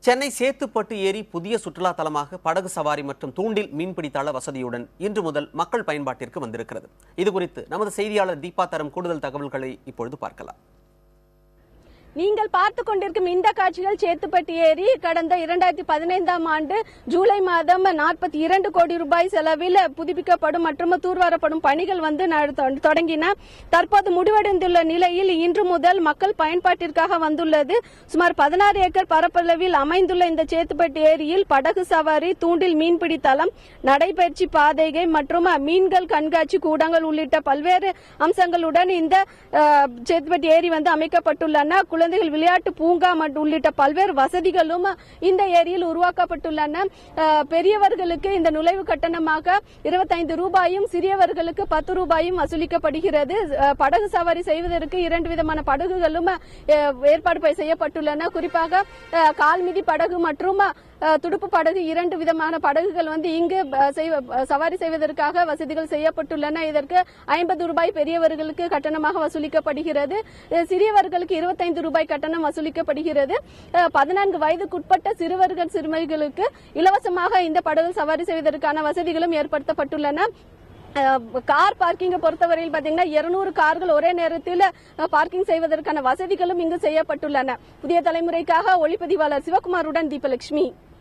சென்னை சேத்துப்பட்டு ஏரி புதிய சுற்றுலா தலமாக படகு சவாரி மற்றும் தூண்டில் மீன்பிடி தள வசதியுடன் இன்று முதல் மக்கள் பயன்பாட்டிற்கு வந்திருக்கிறது இது குறித்து நமது செய்தியாளர் தீபா தரும் கூடுதல் தகவல்களை இப்பொழுது பார்க்கலாம் நீங்கள் பார்த்து கொண்டிருக்கும் இந்த காட்சிகள் சேத்துப்பட்டி ஏரி கடந்த இரண்டாயிரத்தி பதினைந்தாம் ஆண்டு ஜூலை மாதம் நாற்பத்தி இரண்டு கோடி ரூபாய் செலவில் புதுப்பிக்கப்படும் மற்றும் தூர்வாரப்படும் பணிகள் வந்து நட- தொ- தொடங்கின தற்போது முடிவடைந்துள்ள நிலையில் இன்று முதல் மக்கள் பயன்பாட்டிற்காக வந்துள்ளது சுமார் பதினாறு ஏக்கர் பரப்பளவில் அமைந்துள்ள இந்த சேத்துப்பட்டி ஏரியில் படகு சவாரி தூண்டில் மீன்பிடி தளம் நடைபயிற்சி பாதைகை மற்றும் மீன்கள் கண்காட்சி கூடங்கள் உள்ளிட்ட பல்வேறு அம்சங்களுடன் இந்த அஹ், சேத்துப்பட்டி ஏரி வந்து அமைக்கப்பட்டுள்ளன குழந்தைகள் விளையாட்டு பூங்கா மற்றும் உள்ளிட்ட பல்வேறு வசதிகளும் இந்த ஏரியில் உருவாக்கப்பட்டுள்ளன அஹ், பெரியவர்களுக்கு இந்த நுழைவு கட்டணமாக இருபத்தைந்து ரூபாயும் சிறியவர்களுக்கு பத்து ரூபாயும் வசூலிக்கப்படுகிறது அஹ், படகு சவாரி செய்வதற்கு இரண்டு விதமான படகுகளும் அஹ், ஏற்பாடு ப- செய்யப்பட்டுள்ளன குறிப்பாக அஹ், கால்மிதி படகு மற்றும் அஹ், துடுப்பு படகு இரண்டு விதமான படகுகள் வந்து இங்கு அஹ், செய்வ- அஹ், சவாரி செய்வதற்காக வசதிகள் செய்யப்பட்டுள்ளன இதற்கு ஐம்பது ரூபாய் பெரியவர்களுக்கு கட்டணமாக வசூலிக்கப்படுகிறது அஹ், சிறியவர்களுக்கு இருபத்தைந்து ரூபாய் கட்டணம் வசூலிக்கப்படுகிறது அஹ், பதினான்கு வயதுக்குட்பட்ட சிறுவர்கள் சிறுமிகளுக்கு இலவசமாக இந்த படகு சவாரி செய்வதற்கான வசதிகளும் ஏற்படுத்தப்பட்டுள்ளன அஹ், கார் பார்க்கிங்கை பொறுத்தவரையில் பாத்தீங்கன்னா இருநூறு கார்கள் ஒரே நேரத்தில் அஹ், பார்க்கிங் செய்வதற்கான வசதிகளும் இங்கு செய்யப்பட்டுள்ளன புதிய தலைமுறைக்காக ஒளிப்பதிவாளர் சிவகுமாருடன் தீபலட்சுமி